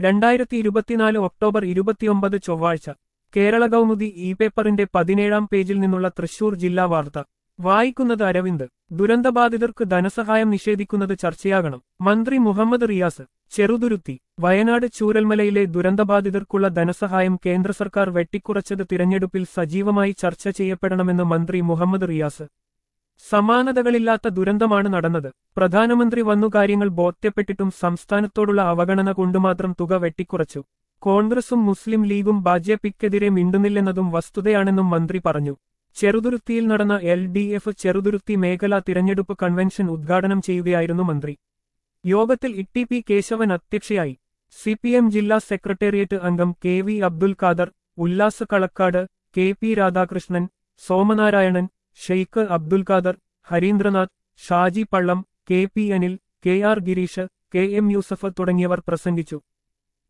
രണ്ടായിരത്തി ഇരുപത്തിനാല് ഒക്ടോബർ ഇരുപത്തിയൊമ്പത് ചൊവ്വാഴ്ച കേരള കൗമുദി ഇ പേപ്പറിന്റെ പതിനേഴാം പേജിൽ നിന്നുള്ള തൃശൂർ ജില്ലാ വാർത്ത വായിക്കുന്നത് അരവിന്ദ് ദുരന്തബാധിതർക്ക് ധനസഹായം നിഷേധിക്കുന്നത് ചർച്ചയാകണം മന്ത്രി മുഹമ്മദ് റിയാസ് ചെറുതുരുത്തി വയനാട് ചൂരൽമലയിലെ ദുരന്തബാധിതർക്കുള്ള ധനസഹായം കേന്ദ്ര സർക്കാർ വെട്ടിക്കുറച്ചത് തിരഞ്ഞെടുപ്പിൽ സജീവമായി ചർച്ച ചെയ്യപ്പെടണമെന്ന് മന്ത്രി മുഹമ്മദ് റിയാസ് സമാനതകളില്ലാത്ത ദുരന്തമാണ് നടന്നത് പ്രധാനമന്ത്രി വന്നു കാര്യങ്ങൾ ബോധ്യപ്പെട്ടിട്ടും സംസ്ഥാനത്തോടുള്ള അവഗണന കൊണ്ടുമാത്രം തുക വെട്ടിക്കുറച്ചു കോൺഗ്രസും മുസ്ലിം ലീഗും ബിജെപിക്കെതിരെ മിണ്ടുന്നില്ലെന്നതും വസ്തുതയാണെന്നും മന്ത്രി പറഞ്ഞു ചെറുതുരുത്തിയിൽ നടന്ന എൽ ഡി എഫ് ചെറുതുരുത്തി മേഖലാ തിരഞ്ഞെടുപ്പ് കൺവെൻഷൻ ഉദ്ഘാടനം ചെയ്യുകയായിരുന്നു മന്ത്രി യോഗത്തിൽ ഇട്ടി പി കേശവൻ അധ്യക്ഷയായി സി പി എം ജില്ലാ സെക്രട്ടേറിയറ്റ് അംഗം K V Abdul Khader Ullas Kalakkad K P Radhakrishnan Somanarayanan Sheikh Abdul Khader Harindranath Shaji Pallam K P Anil K R Girish K M Yusuf തുടങ്ങിയവർ പ്രസംഗിച്ചു